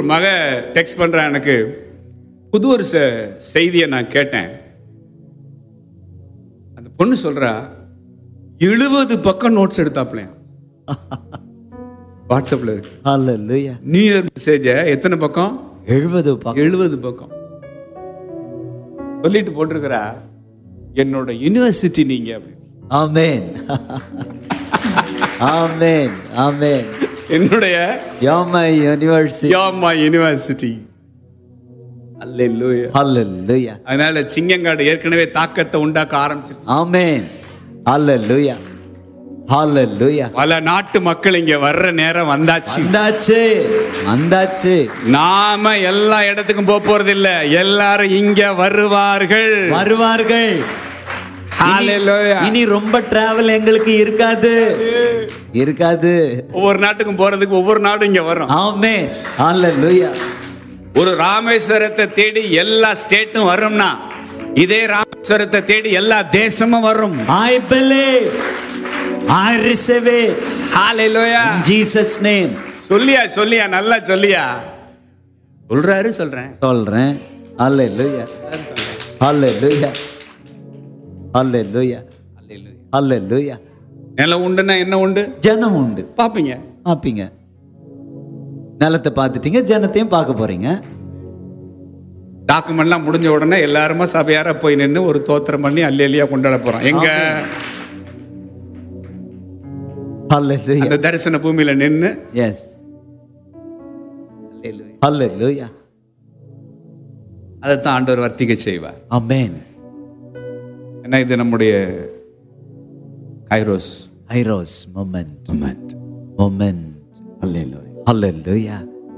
மக டெக்ஸ்ட் பண்றான் எனக்கு புது ஒரு செ- செய்தியை நான் கேட்டேன் அந்த பொண்ணு சொல்றா எழுபது பக்கம் நோட்ஸ் எடுத்தாப்லையா வாட்ஸ்அப்ல இருக்கு ஹalleluya நியூ இயர் மெசேஜ எத்தனை பக்கம் 70 பக்கம் எழுபது பக்கம் சொல்லிட்டு போட்டிருக்கிறா என்னோட யூனிவர்சிட்டி நீங்க அப்படின்னு ஆமென் ஆமென் ஆமென் என்னுடைய யாமை யூனிவர்சிட்டி யாமா யூனிவர்சிட்டி அல்லேலூயா ஹalleluya அதனால சிங்கங்காடு ஏற்கனவே தாக்கத்தை உண்டாக்க ஆரம்பிச்சிருச்சு ஆமென் ஹalleluya ஹalleluya பல நாட்டு மக்கள் இங்க வர்ற நேரம் வந்தாச்சு வந்தாச்சு வந்தாச்சு நாம எல்லா இடத்துக்கும் போக போறது இல்ல எல்லாரும் இங்க வருவார்கள் வருவார்கள் Hallelujah. இனி- இனி ரொம்ப டிராவல் எங்களுக்கு இருக்காது இருக்காது ஒவ்வொரு நாட்டுக்கும் போறதுக்கு ஒவ்வொரு நாடும் இங்க வரும் ஆமென் ஹalleluya ஒரு ராமேஸ்வரத்தை தேடி எல்லா ஸ்டேட்டும் வரும்னா இதே ராமேஸ்வரத்தை தேடி எல்லா தேசமும் வரும் I believe I receive it hallelujah in Jesus name சொல்லியா சொல்லியா நல்லா சொல்லியா சொல்றாரு சொல்றேன் சொல்றேன் ஹalleluya ஹalleluya ஹalleluya ஹalleluya நிலம் உண்டுன்னா என்ன உண்டு ஜனம் உண்டு பாப்பீங்க பார்ப்பீங்க நிலத்தை பார்த்துட்டீங்க ஜனத்தையும் பார்க்க போறீங்க டாக்குமெண்ட்லாம் முடிஞ்ச உடனே எல்லாருமா சபையார போய் நின்று ஒரு தோத்திரம் பண்ணி அல்லி அல்லியா கொண்டாட போறோம் எங்க ஹalleluya அந்த தரிசன பூமியில நின்று எஸ் ஹalleluya அதைத்தான் ஆண்டவர் வர்த்திக்க செய்வார் ஆமென் ஏன்னா இது நம்முடைய கைரோஸ் ஐரோஸ் மொமெண்ட் மொமெண்ட் மொமெண்ட் ஹalleluya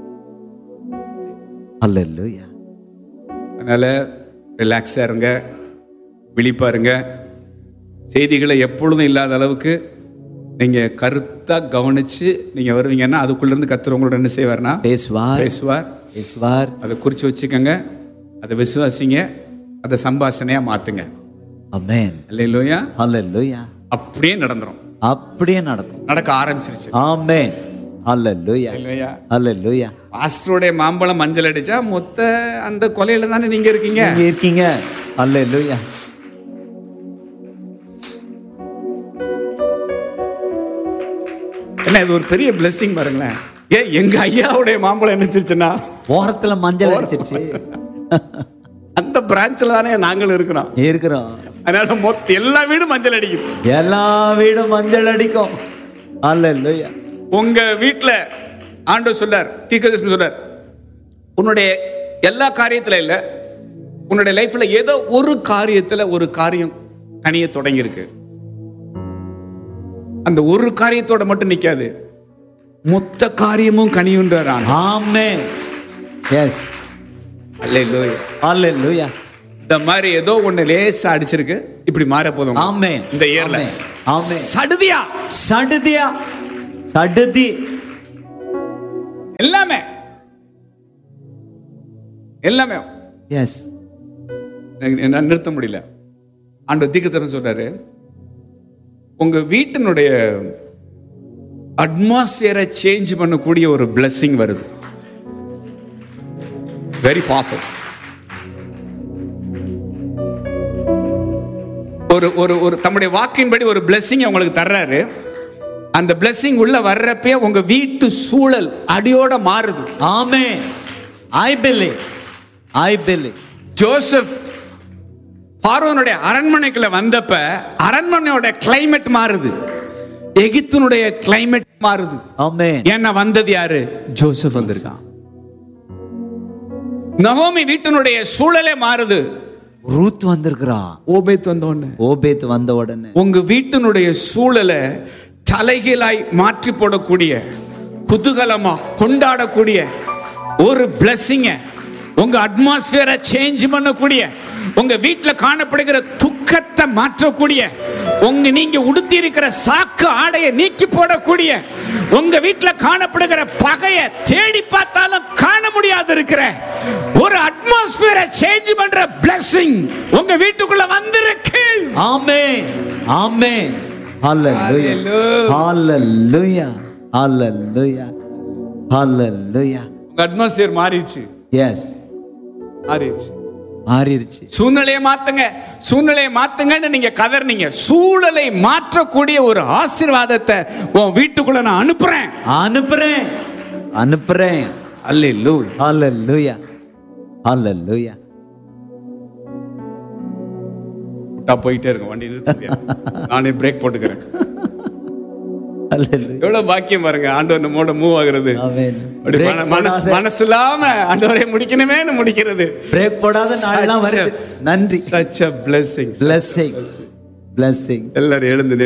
ஹalleluya அதனால ரிலாக்ஸாக இருங்க விழிப்பா இருங்க செய்திகளை எப்பொழுதும் இல்லாத அளவுக்கு நீங்க கருத்தா கவனிச்சு நீங்க வருவீங்கன்னா அதுக்குள்ள இருந்து கத்துற உங்களோட என்ன செய்வார்னா பேசுவார் பேசுவார் பேசுவார் அதை குறிச்சு வச்சுக்கோங்க அதை விசுவாசிங்க அதை சம்பாஷணையா மாத்துங்க ஆமென் இல்லையா ஹalleluya அப்படியே நடந்துரும் அப்படியே நடக்கும் நடக்க ஆரம்பிச்சிருச்சு ஆமென் ஹalleluya இல்லையா ஹalleluya பாஸ்டருடைய மாம்பழம் மஞ்சள் அடிச்சா மொத்த அந்த கொலையில தானே நீங்க இருக்கீங்க நீங்க இருக்கீங்க ஹalleluya என்ன இது ஒரு பெரிய பிளெஸிங் பாருங்களேன் ஏ எங்க ஐயாவுடைய மாம்பழம் என்னச்சிருச்சுன்னா ஓரத்துல மஞ்சள் அடிச்சிருச்சு அந்த பிரான்ச்ல தானே நாங்களும் இருக்கிறோம் இருக்கிறோம் அதனால மொத்த எல்லா வீடும் மஞ்சள் அடிக்கும் எல்லா வீடும் மஞ்சள் அடிக்கும் ஹalleluya உங்க வீட்டுல ஆண்டவர் சொல்றார் தீர்க்கதரிசி சொல்றார் உன்னுடைய எல்லா காரியத்துல இல்ல உன்னுடைய லைஃப்ல ஏதோ ஒரு காரியத்துல ஒரு காரியம் தனிய தொடங்கி இருக்கு அந்த ஒரு காரியத்தோட மட்டும் நிக்காது மொத்த காரியமும் கனியுன்றார் ஆண்டவர். ஆமென் எஸ் அல்லேலூயா ஹalleluya இந்த மாதிரி ஏதோ ஒண்ணு லேசா அடிச்சிருக்கு இப்படி மாற போதும் ஆமென் இந்த இயர்ல ஆமென். ஆமென் சடுதியா சடுதியா சடுதி எல்லாமே எல்லாமே எஸ் எனக்கு என்னால நிறுத்த முடியல ஆண்டு தீக்கத்தரம் சொல்றாரு உங்க வீட்டினுடைய அட்மாஸ்பியரை சேஞ்ச் பண்ணக்கூடிய ஒரு blessing வருது வெரி பவர்ஃபுல் ஒரு ஒரு ஒரு தம்முடைய வாக்கின்படி ஒரு blessing உங்களுக்கு தர்றாரு அந்த blessing உள்ள வர்றப்பே உங்க வீட்டு சூழல் அடியோட மாறுது amen I believe I believe Joseph பார்வோனுடைய அரண்மனைக்குள்ள வந்தப்ப அரண்மனையோட கிளைமேட் மாறுது எகிப்தினுடைய கிளைமேட் மாறுது ஆமென் ஏன்னா வந்தது யாரு ஜோசப் வந்திருக்கான் நகோமி வீட்டினுடைய சூழலே மாறுது ரூத் வந்திருக்கிறா ஓபேத் வந்த உடனே ஓபேத் வந்த உடனே உங்க வீட்டினுடைய சூழலை தலைகீழாய் மாற்றி போடக்கூடிய குதூகலமா கொண்டாடக்கூடிய ஒரு பிளஸ்ஸிங்க உங்க அட்மாஸ்பியரை சேஞ்ச் பண்ணக்கூடிய உங்க வீட்டுல காணப்படுகிற துக்கத்தை மாற்றக்கூடிய உங்க நீங்க உடுத்தி இருக்கிற சாக்கு ஆடையை நீக்கி போடக்கூடிய உங்க வீட்டுல காணப்படுகிற பகைய தேடி பார்த்தாலும் காண முடியாது இருக்கிற ஒரு அட்மாஸ்பியரை சேஞ்ச் பண்ற பிளஸ்ஸிங் உங்க வீட்டுக்குள்ள வந்திருக்கு ஆமென் ஆமென் ஹalleluya Hallelujah. ஹalleluya ஹalleluya ஹalleluya உங்க அட்மாஸ்பியர் மாறிடுச்சு எஸ் மாறிடுச்சு மாறிடுச்சு சூழ்நிலையை மாத்துங்க சூழ்நிலையை மாத்துங்கன்னு நீங்க கதறினீங்க சூழலை மாற்றக்கூடிய ஒரு ஆசீர்வாதத்தை உன் வீட்டுக்குள்ள நான் அனுப்புறேன் அனுப்புறேன் அனுப்புறேன் அல்லேலூயா ஹalleluya ஹalleluya விட்டா போயிட்டே இருக்கும் வண்டி நிறுத்துங்க நானே பிரேக் போட்டுக்கிறேன் ஹalleluya எவ்வளவு பாக்கியம் பாருங்க ஆண்டவர் நம்மோட மூவ் ஆகுறது ஆமென் அப்படி மன- மனசு மனசு இல்லாம ஆண்டவரை முடிக்கணுமேன்னு முடிக்கிறது பிரேக் போடாத நாள்லாம் வருது நன்றி such a blessing blessing blessing எல்லாரும் எழுந்து